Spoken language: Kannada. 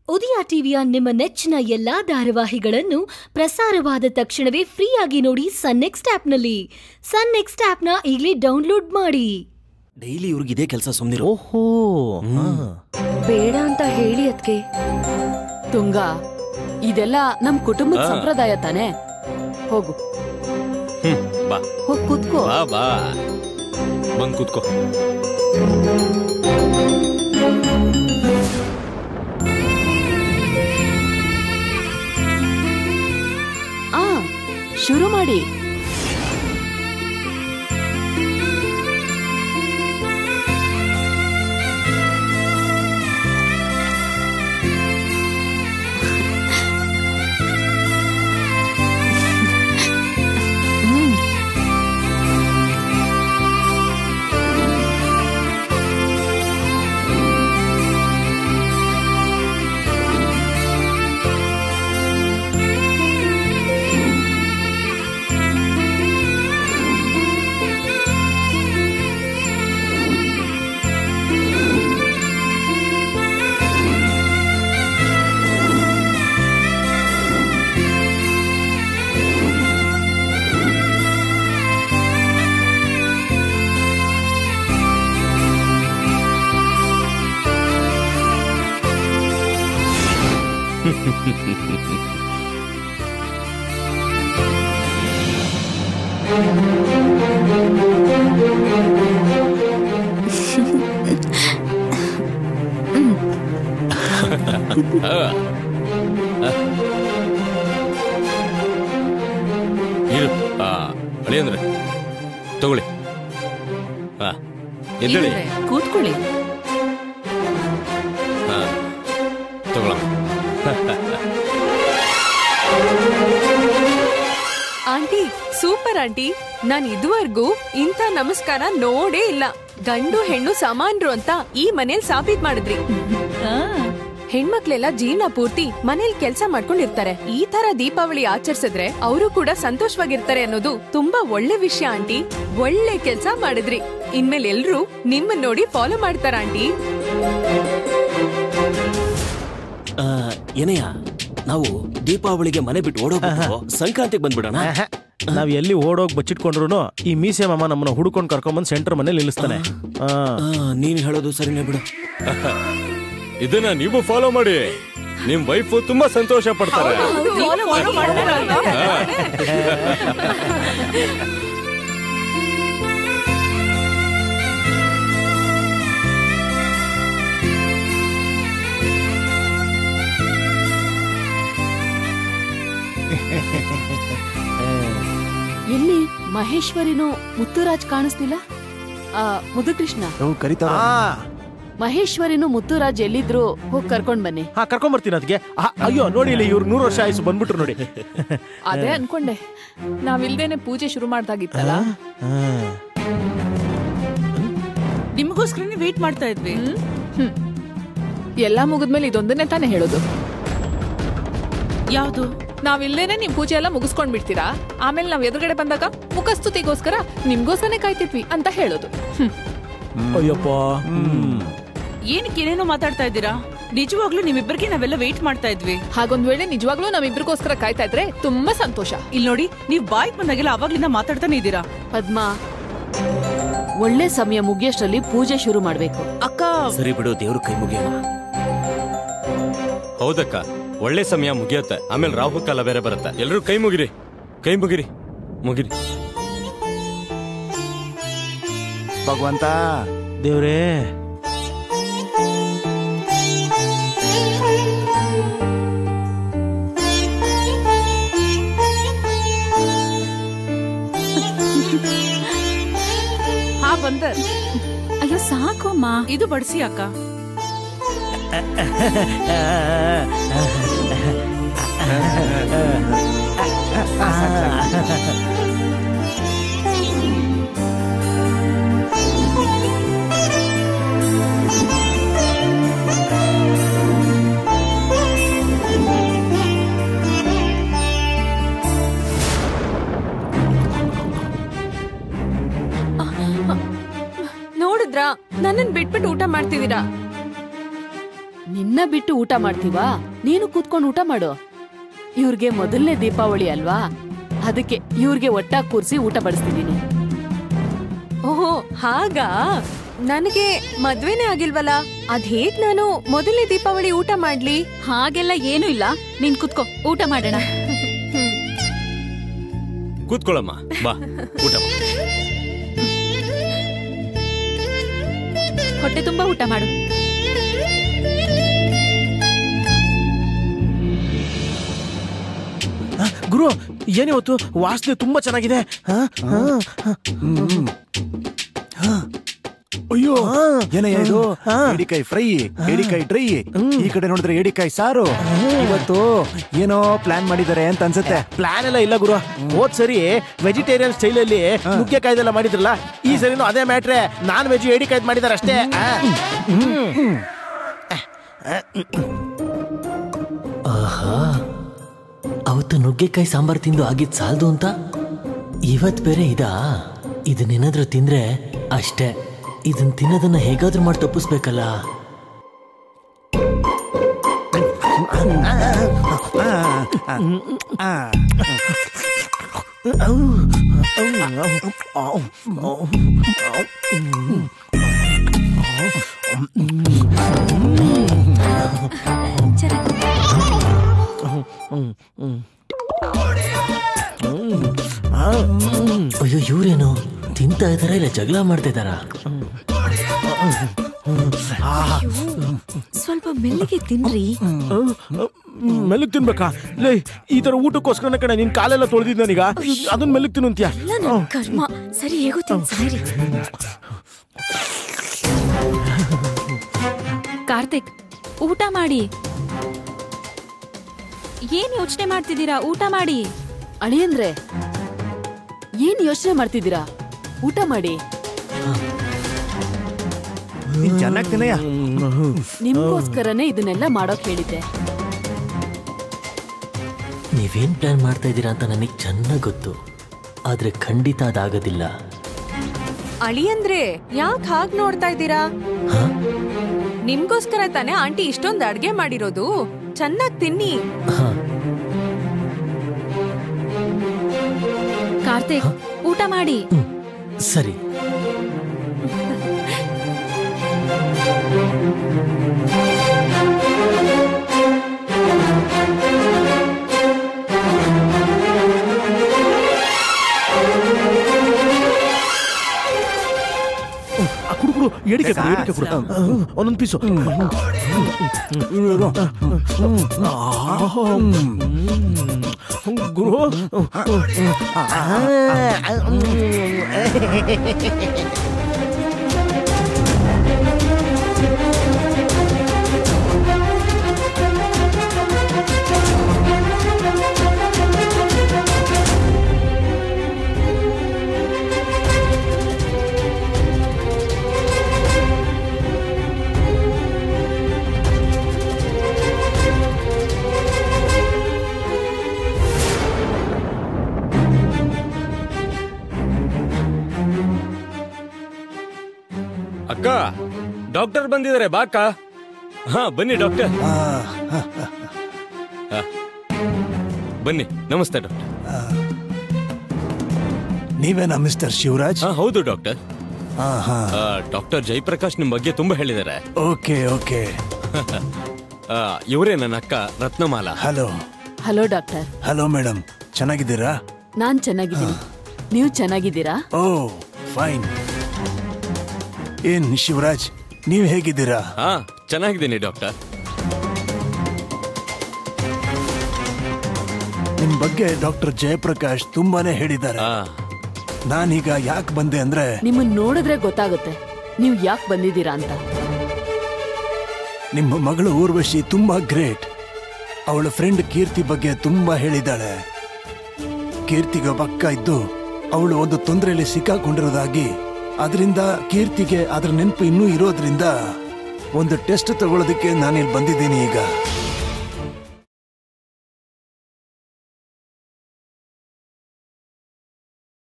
ಉದಯ ಟಿವಿಯ ನಿಮ್ಮ ನೆಚ್ಚಿನ ಎಲ್ಲಾ ಧಾರಾವಾಹಿಗಳನ್ನು ಪ್ರಸಾರವಾದ ತಕ್ಷಣವೇ ಫ್ರೀಯಾಗಿ ನೋಡಿ ಸನ್ ನೆಕ್ಸ್ಟ್ ಆಪ್ನಲ್ಲಿ ಸನ್ ನೆಕ್ಸ್ಟ್ ಆಪ್ನ ಈಗಲೇ ಡೌನ್ಲೋಡ್ ಮಾಡಿ ಡೈಲಿ ಇವ್ರಿಗೆ ಇದೇ ಕೆಲಸ ಸುಮ್ನಿರು ಓಹೋ ಬೇಡ ಅಂತ ಹೇಳಿ ಅದ್ಕೆ ತುಂಗ ಇದೆಲ್ಲ ನಮ್ ಕುಟುಂಬದ ಆ. ಸಂಪ್ರದಾಯ ತಾನೆ ಹೋಗು ಹ್ಮ್ ಬಾ ಹೋಗ್ ಕೂತ್ಕೋ ಬಾ ಬಾ ಬಂದ್ ಕೂತ್ಕೋ ಆ ಶುರು ಮಾಡಿ ಹ್ಮ್. ಇರು ಆ ಅಳಿಯಂದ್ರೆ ತಗೊಳ್ಳಿ ಹಾ ಎದ್ದೇಳಿ ಇವ್ರೇ, ಕೂತ್ಕೊಳ್ಳಿ ಹಾ ತಗೊಳ ಆಂಟಿ ಸೂಪರ್ ಆಂಟಿ ನಾನ್ ಇದುವರೆಗೂ ಇಂಥ ನಮಸ್ಕಾರ ನೋಡೇ ಇಲ್ಲ ಗಂಡು ಹೆಣ್ಣು ಸಮಾನ್ರು ಅಂತ ಈ ಮನೇಲಿ ಸಾಬೀತ್ ಮಾಡಿದ್ರಿ ಹೆಣ್ಮಕ್ಳೆಲ್ಲ ಜೀವನ ಪೂರ್ತಿ ಮನೇಲಿ ಕೆಲ್ಸ ಮಾಡ್ಕೊಂಡಿರ್ತಾರೆ ಈ ತರ ದೀಪಾವಳಿ ಆಚರಿಸಿದ್ರೆ ಅವರು ಕೂಡ ಸಂತೋಷವಾಗಿರ್ತಾರೆ ಅನ್ನೋದು ತುಂಬಾ ಒಳ್ಳೆ ವಿಷಯ ಆಂಟಿ ಒಳ್ಳೆ ಕೆಲ್ಸ ಮಾಡಿದ್ರಿ ಇನ್ಮೇಲೆ ಎಲ್ರೂ ನಿಮ್ಮನ್ನ ನೋಡಿ ಫಾಲೋ ಮಾಡ್ತಾರ ಆಂಟಿ ಆ, ಏನಯ್ಯ ನಾವು ದೀಪಾವಳಿಗೆ ಮನೆ ಬಿಟ್ಟು ಓಡೋಗ್ಬಿಟ್ಟು ಸಂಕ್ರಾಂತಿಗೆ ಬಂದ್ಬಿಡೋಣ ಆಹಾ. ನಾವ್ ಎಲ್ಲಿ ಓಡೋಗ್ ಬಚ್ಚಿಟ್ಕೊಂಡ್ರು ಈ ಮೀಸೆ ಮಾಮ ನಮ್ಮನ್ನ ಹುಡ್ಕೊಂಡ್ ಕರ್ಕೊಂಬಂದ್ ಸೆಂಟರ್ ಮನೇಲಿ ನಿಲ್ಲಿಸ್ತಾನೆ ಆ, ಆ, ನೀನ್ ಹೇಳೋದು ಸರಿನೇ ಬಿಡು ಇದನ್ನ ನೀವು ಫಾಲೋ ಮಾಡಿ ನಿಮ್ ವೈಫ್ ತುಂಬಾ ಸಂತೋಷ ಪಡ್ತಾರೆ ಎಲ್ಲಿ ಮಹೇಶ್ವರಿನೂ ಮುತ್ತುರಾಜ್ ಕಾಣಿಸ್ತಿಲ್ಲ ಆ ಮುದುಕೃಷ್ಣ ಆ, ಮಹೇಶ್ವರಿನೂ ಮುತ್ತುರಾಜ್ ಎಲ್ಲಿದ್ರು ಹೋಗ್ ಕರ್ಕೊಂಡ್ ಬನ್ನಿ ಹಾ ಕರ್ಕೊಂಡ್ ಬರ್ತೀನಿ ಅದಕ್ಕೆ ಅಯ್ಯೋ ನೋಡಿ ಇಲ್ಲಿ ಇವ್ರು ನೂರು ವರ್ಷ ಆಯ್ಸು ಬಂದ್ಬಿಟ್ರು ನೋಡಿ ಅದೇ ಅನ್ಕೊಂಡೆ ನಾವಿಲ್ದೇನೆ ಪೂಜೆ ಶುರು ಮಾಡ್ದಾಗಿತ್ತಲ್ಲ ಆ, ನಿಮಗೋಸ್ಕರನೇ ವೇಟ್ ಮಾಡ್ತಾ ಇದ್ವಿ ಎಲ್ಲ ಮುಗಿದ್ಮೇಲೆ ಇದೊಂದನ್ನೇ ತಾನೇ ಹೇಳೋದು ಯಾವುದು ನಾವಿಲ್ಲೇನೆ ನಿಮ್ ಪೂಜೆ ಎಲ್ಲ ಮುಗಿಸ್ಕೊಂಡ್ ಬಿಡ್ತೀರಾ ಆಮೇಲೆ ನಾವ್ ಎದುರುಗಡೆ ಬಂದಾಗ ಮುಖಸ್ತುತಿಗೋಸ್ಕರ ನಿಮ್ಗೋಸ್ಕರನೇ ಕಾಯ್ತಿದ್ವಿ ಅಂತ ಹೇಳೋದು ಹ್ಮ್. ಅಯ್ಯಪ್ಪ ಹ್ಮ್. ಏನಕ್ಕೆ ಏನೇನೋ ಮಾತಾಡ್ತಾ ಇದ್ದೀರಾ ನಿಜವಾಗ್ಲೂ ನಿಮ್ಮಿಬ್ಬರಿಗೆ ನಾವೆಲ್ಲ ವೇಟ್ ಮಾಡ್ತಾ ಇದ್ವಿ ಹಾಗೊಂದ್ ವೇಳೆ ನಿಜವಾಗ್ಲೂ ನಮ್ಮಿಬ್ರಿಗೋಸ್ಕರ ಕಾಯ್ತಾ ಇದ್ರೆ ತುಂಬಾ ಸಂತೋಷ ಇಲ್ಲಿ ನೋಡಿ ನೀವ್ ಬಾಯ್ಗೆ ಬಂದಾಗೆಲ್ಲ ಅವಾಗ್ಲಿಂದ ಮಾತಾಡ್ತಾನೆ ಇದ್ದೀರಾ ಪದ್ಮ ಒಳ್ಳೆ ಸಮಯ ಮುಗಿಯೋಷ್ಟ್ರಲ್ಲಿ ಪೂಜೆ ಶುರು ಮಾಡ್ಬೇಕು ಅಕ್ಕ ಸರಿ ಬಿಡು ದೇವ್ರ ಕೈ ಮುಗಿಯೋಣ ಹೌದಕ್ಕ ಒಳ್ಳೆ ಸಮಯ ಮುಗಿಯತ್ತೆ ಆಮೇಲೆ ರಾಹು ಕಾಲ ಬೇರೆ ಬರುತ್ತೆ ಎಲ್ರೂ ಕೈ ಮುಗಿರಿ ಕೈ ಮುಗಿರಿ ಮುಗಿರಿ ಭಗವಂತ ದೇವ್ರೇ ಹಾ ಬಂದ ಅಯ್ಯೋ ಸಾಕು ಅಮ್ಮ ಇದು ಬಡಿಸಿ ಅಕ್ಕ ನೋಡಿದ್ರಾ ನನ್ನನ್ ಬಿಟ್ಬಿಟ್ಟು ಊಟ ಮಾಡ್ತಿದ್ದೀರಾ ನಿನ್ನ ಅನ್ನ ಬಿಟ್ಟು ಊಟ ಮಾಡ್ತೀವಾ ನೀನು ಕೂತ್ಕೊಂಡು ಊಟ ಮಾಡು ಇವ್ರಿಗೆ ಮೊದಲನೇ ದೀಪಾವಳಿ ಅಲ್ವಾ ಅದಕ್ಕೆ ಇವ್ರಿಗೆ ಒಟ್ಟಾಗಿ ಕೂರಿಸಿ ಊಟ ಬಡಿಸ್ತಿದ್ದೀನಿ ಓಹೋ ಹಾಗಾ ನನಗೆ ಮದ್ವೆನೇ ಆಗಿಲ್ವಲ್ಲ ಅದ್ ಹೇಗ್ ನಾನು ಮೊದಲನೇ ದೀಪಾವಳಿ ಊಟ ಮಾಡ್ಲಿ ಹಾಗೆಲ್ಲ ಏನೂ ಇಲ್ಲ ನೀನ್ ಕುತ್ಕೋ ಊಟ ಮಾಡೋಣ ಕೂತ್ಕೊಳ್ಳಮ್ಮ ಬಾ ಊಟ ಮಾಡು. ಹೊಟ್ಟೆ ತುಂಬಾ ಊಟ ಮಾಡು ಆ, ಗುರು ಏನಿವತ್ತು ವಾಸನೆ ತುಂಬಾ ಚೆನ್ನಾಗಿದೆ ಆ, ಆ, ಅಯ್ಯೋ ಏನಯ್ಯ ಇದು ಹಾ. ಏಡಿಕಾಯಿ ಫ್ರೈ ಏಡಿಕಾಯಿ ಡ್ರೈ ಈ ಕಡೆ ನೋಡಿದ್ರೆ ಏಡಿಕಾಯಿ ಸಾರು ಇವತ್ತು ಏನೋ ಪ್ಲಾನ್ ಮಾಡಿದ್ದಾರೆ ಅಂತ ಅನ್ಸುತ್ತೆ ಪ್ಲಾನ್ ಎಲ್ಲ ಇಲ್ಲ ಗುರು ಹೋದ್ ಸರಿ ವೆಜಿಟೇರಿಯನ್ ಸ್ಟೈಲ್ ಅಲ್ಲಿ ನುಗ್ಗೆಕಾಯ್ದೆಲ್ಲ ಮಾಡಿದ್ರಲ್ಲ ಈ ಸರಿನೂ ಅದೇ ಮ್ಯಾಟ್ರೆ ನಾನ್ ವೆಜ್ ಏಡಿಕಾಯ್ದು ಮಾಡಿದಾರೆ ಅಷ್ಟೇ ಆ. ಆಹಾ ಅವತ್ತು ನುಗ್ಗೆಕಾಯಿ ಸಾಂಬಾರ್ ತಿಂದು ಆಗಿದ್ ಸಾಲ್ದು ಅಂತ ಇವತ್ ಬೇರೆ ಇದಾ ಇದನ್ನೇನಾದ್ರೂ ತಿಂದ್ರೆ ಅಷ್ಟೇ ಇದನ್ ತಿನ್ನೋದನ್ನ ಹೇಗಾದ್ರೂ ಮಾಡಿ ತಪ್ಪಿಸ್ಬೇಕಲ್ಲ ಅಯ್ಯೋ ಇವ್ರೇನು ತಿಂತಾ ಇದಾರ ಇಲ್ಲ ಜಗಳ ಮಾಡ್ತಾ ಇದಾರಾ ಸ್ವಲ್ಪ ಮೆಲ್ಲಿಗೆ ತಿನ್ರಿ ಮೆಲ್ಲಗ್ ತಿನ್ಬೇಕಾ ಲೇ ಈ ತರ ಊಟಕ್ಕೋಸ್ಕರನೇ ಕಣೆ ನಿನ್ ಕಾಲೆಲ್ಲ ತೊಳೆದಿದ್ ನನಗ ಅದನ್ನ ಮೆಲ್ಲಗ್ ತಿನ್ನು ಅಂತ್ಯಾ ಕರ್ಮ ಸರಿ ಹೇಗೋ ತಿನ್ ಸಾಯ್ರಿ ಕಾರ್ತಿಕ್ ಊಟ ಮಾಡಿ ಏನ್ ಯೋಚನೆ ಮಾಡ್ತಿದ್ದೀರಾ ಊಟ ಮಾಡಿ ಅಳಿಯಂದ್ರೆ ಏನ್ ಯೋಚನೆ ಮಾಡ್ತಿದ್ದೀರಾ ಊಟ ಮಾಡಿ ನೀನ್ ಚೆನ್ನಾಗ್ ತಿನ್ನಯ್ಯ ನಿಮ್ಗೋಸ್ಕರನೇ ಇದನ್ನೆಲ್ಲ ಮಾಡೋಕ್ ಹೇಳಿದ್ದೆ ನೀವೇನ್ ಪ್ಲಾನ್ ಮಾಡ್ತಾ ಇದ್ದೀರಾ ಅಂತ ನನಗೆ ಚೆನ್ನಾಗ್ ಗೊತ್ತು ಆದ್ರೆ ಖಂಡಿತ ಅದಾಗೋದಿಲ್ಲ ಅಳಿಯಂದ್ರೆ ಯಾಕ್ ಹಾಗ್ ನೋಡ್ತಾ ಇದ್ದೀರಾ ನಿಮ್ಗೋಸ್ಕರ ತಾನೇ ಆಂಟಿ ಇಷ್ಟೊಂದ್ ಅಡ್ಗೆ ಮಾಡಿರೋದು ಚೆನ್ನಾಗ್ ತಿನ್ನಿ ಹಾ ಕಾರ್ತಿಕ್ ಊಟ ಮಾಡಿ ಹ್ಮ್. ಸರಿ ಆ, ಕುಡು ಕುಡು ಎಡಿಕೆ ಕುಡು ಎಡಿಕೆ ಕುಡು ಒಂದೊಂದು ಪೀಸು ಗುರು ಅಕ್ಕ ಡಾಕ್ಟರ್ ಬಂದಿದ್ದಾರೆ ಬಾಕ ಹಾ ಬನ್ನಿ ಡಾಕ್ಟರ್ ಹಾ. ಬನ್ನಿ ನಮಸ್ತೆ ಡಾಕ್ಟರ್ ನೀವೇನಾ ಮಿಸ್ಟರ್ ಶಿವರಾಜ್ ಹಾ ಹೌದು ಡಾಕ್ಟರ್ ಹಾ ಹಾ ಆ, ಡಾಕ್ಟರ್ ಜಯಪ್ರಕಾಶ್ ನಿಮ್ ಬಗ್ಗೆ ತುಂಬಾ ಹೇಳಿದ್ದಾರೆ ಓಕೆ ಓಕೆ ಆ, ಇವರೇ ನನ್ನ ಅಕ್ಕ Ratnamala hello hello doctor hello madam ಚೆನ್ನಾಗಿದ್ದೀರಾ ನಾನ್ ಚೆನ್ನಾಗಿದ್ದೀನಿ ನೀವು ಚೆನ್ನಾಗಿದ್ದೀರಾ ಓ ಫೈನ್ ಏನ್ ಶಿವರಾಜ್ ನೀವ್ ಹೇಗಿದ್ದೀರಾ ಹಾ ಚೆನ್ನಾಗಿದ್ದೀನಿ ಡಾಕ್ಟರ್ ನಿಮ್ ಬಗ್ಗೆ ಡಾಕ್ಟರ್ ಜಯಪ್ರಕಾಶ್ ತುಂಬಾನೇ ಹೇಳಿದ್ದಾರೆ ಆ, ನಾನೀಗ ಯಾಕೆ ಬಂದೆ ಅಂದ್ರೆ ನಿಮ್ಮನ್ ನೋಡಿದ್ರೆ ಗೊತ್ತಾಗುತ್ತೆ ನೀವು ಯಾಕೆ ಬಂದಿದ್ದೀರಾ ಅಂತ ನಿಮ್ಮ ಮಗಳು ಊರ್ವಶಿ ತುಂಬಾ ಗ್ರೇಟ್ ಅವಳ ಫ್ರೆಂಡ್ ಕೀರ್ತಿ ಬಗ್ಗೆ ತುಂಬಾ ಹೇಳಿದ್ದಾಳೆ ಕೀರ್ತಿಗೆ ಒಬ್ಬ ಅಕ್ಕ ಇದ್ದು ಅವಳು ಒಂದು ತೊಂದರೆಯಲ್ಲಿ ಸಿಕ್ಕಾಕೊಂಡಿರೋದಾಗಿ ಅದರಿಂದ ಕೀರ್ತಿಗೆ ಅದ್ರ ನೆನಪು ಇನ್ನೂ ಇರೋದ್ರಿಂದ ಒಂದು ಟೆಸ್ಟ್ ತಗೊಳ್ಳೋದಕ್ಕೆ ನಾನಿಲ್ಲಿ ಬಂದಿದ್ದೀನಿ ಈಗ